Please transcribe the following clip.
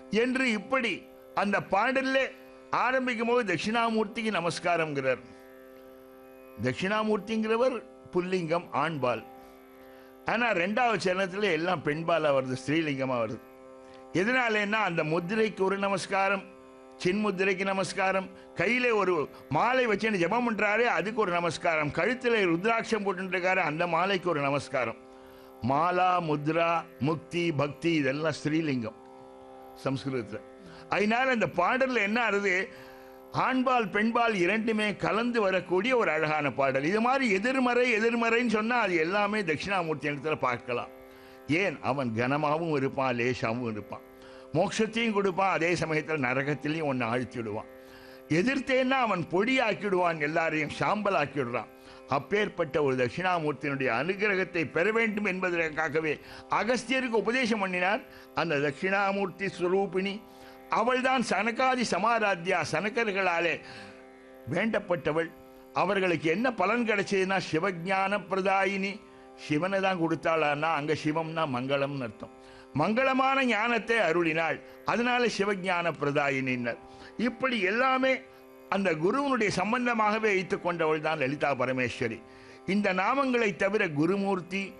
என்று இப்படி அந்த பாடல்ல ஆரம்பிக்கும் போது தட்சிணாமூர்த்திக்கு நமஸ்காரம்ங்கிறார் தட்சிணாமூர்த்திங்கிறவர் புல்லிங்கம் ஆண்பால் ஆனா ரெண்டாவது சரணத்துல எல்லாம் பெண்பாலா வருது ஸ்ரீலிங்கமா வருது எதனாலன்னா அந்த முத்திரைக்கு ஒரு நமஸ்காரம் சின்முத்திரைக்கு நமஸ்காரம் கையில ஒரு மாலை வச்சுன்னு ஜெபம் பண்றாரு அதுக்கு ஒரு நமஸ்காரம் கழுத்துல ருத்ராட்சம் போட்டுருக்காரு அந்த மாலைக்கு ஒரு நமஸ்காரம் மாலா முத்ரா முக்தி பக்தி இதெல்லாம் ஸ்ரீலிங்கம் சம்ஸ்கிருதத்தில் அதனால இந்த பாடல்ல என்ன ஆறுது ஆண்பால் பெண்பால் இரண்டுமே கலந்து வரக்கூடிய ஒரு அழகான பாடல் இது மாதிரி எதிர்மறை எதிர்மறைன்னு சொன்னா அது எல்லாமே தட்சிணாமூர்த்தி இடத்துல பார்க்கலாம் ஏன் அவன் கனமாகவும் இருப்பான் லேசாவும் இருப்பான் மோட்சத்தையும் கொடுப்பான் அதே சமயத்தில் நரகத்திலையும் ஒன்று ஆழ்த்திடுவான் எதிர்த்தேன்னா அவன் பொடி ஆக்கிடுவான் எல்லாரையும் சாம்பல் ஆக்கிடுறான் அப்பேற்பட்ட ஒரு தட்சிணாமூர்த்தியினுடைய அனுகிரகத்தை பெற வேண்டும் என்பதற்காகவே அகஸ்தியருக்கு உபதேசம் பண்ணினார் அந்த தட்சிணாமூர்த்தி ஸ்வரூபிணி அவள்தான் சனகாதி சமாராத்யா சனகர்களாலே வேண்டப்பட்டவள் அவர்களுக்கு என்ன பலன் கிடைச்சதுன்னா சிவஞான பிரதாயினி சிவனை தான் கொடுத்தாளான்னா அங்க சிவம்னா மங்களம்னு அர்த்தம் மங்களமான ஞானத்தை அருளினாள் அதனால சிவஞான பிரதாயினின்னர் இப்படி எல்லாமே அந்த குருவனுடைய சம்பந்தமாகவே வைத்துக் கொண்டவள் தான் லலிதா பரமேஸ்வரி இந்த நாமங்களை தவிர குருமூர்த்தி